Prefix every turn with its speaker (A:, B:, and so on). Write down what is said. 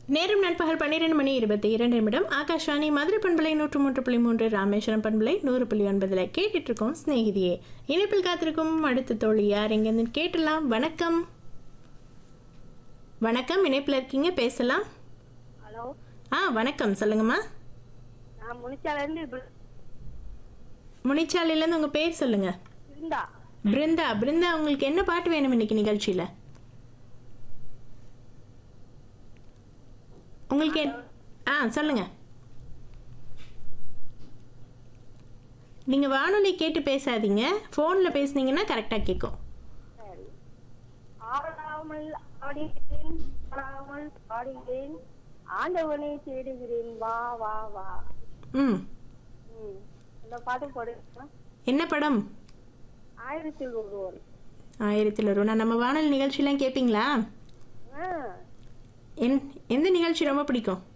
A: நேரம் நண்பகல் பன்னிரெண்டு மணி இருபத்தி இரண்டு நிமிடம் ஆகாஷ்வாணி மதுரை பண்பலை நூற்று மூன்று புள்ளி மூன்று ராமேஸ்வரம் பண்பலை நூறு புள்ளி ஒன்பதில் கேட்டுட்டு இருக்கோம் சிநேகிதியே இணைப்பில் காத்திருக்கும் அடுத்த தோழி யார் எங்கேருந்து கேட்டலாம் வணக்கம் வணக்கம் இணைப்பில் இருக்கீங்க பேசலாம்
B: ஹலோ
A: ஆ வணக்கம் சொல்லுங்கம்மா
B: நான் முனிச்சாலேருந்து இப்படி
A: முனிச்சாலையிலேருந்து உங்கள் பேர் சொல்லுங்க
B: இருந்தா
A: பிருந்தா பிருந்தா உங்களுக்கு என்ன பாட்டு வேணும் இன்னைக்கு நிகழ்ச்சியில் உங்களுக்கு என்- ஆ சொல்லுங்க நீங்கள் வானொலி கேட்டு பேசாதீங்க ஃபோனில் பேசுனீங்கன்னா கரெக்டாக கேட்கும்
B: சரி ஆடாமல் ஆடுகிறேன் ஆடாமல் பாடுகிறேன் ஆண்டவனை தேடுகிறேன் வா வா வா
A: ம்
B: ம் இந்த பாட்டு போடுங்க
A: என்ன படம்
B: ஆயிரத்தில் ஒருவர்
A: ஆயிரத்தில் ஒரு நான் நம்ம வானொலி நிகழ்ச்சியெலாம் கேட்பீங்களா
B: ஆ
A: என் எந்த நிகழ்ச்சி ரொம்ப பிடிக்கும்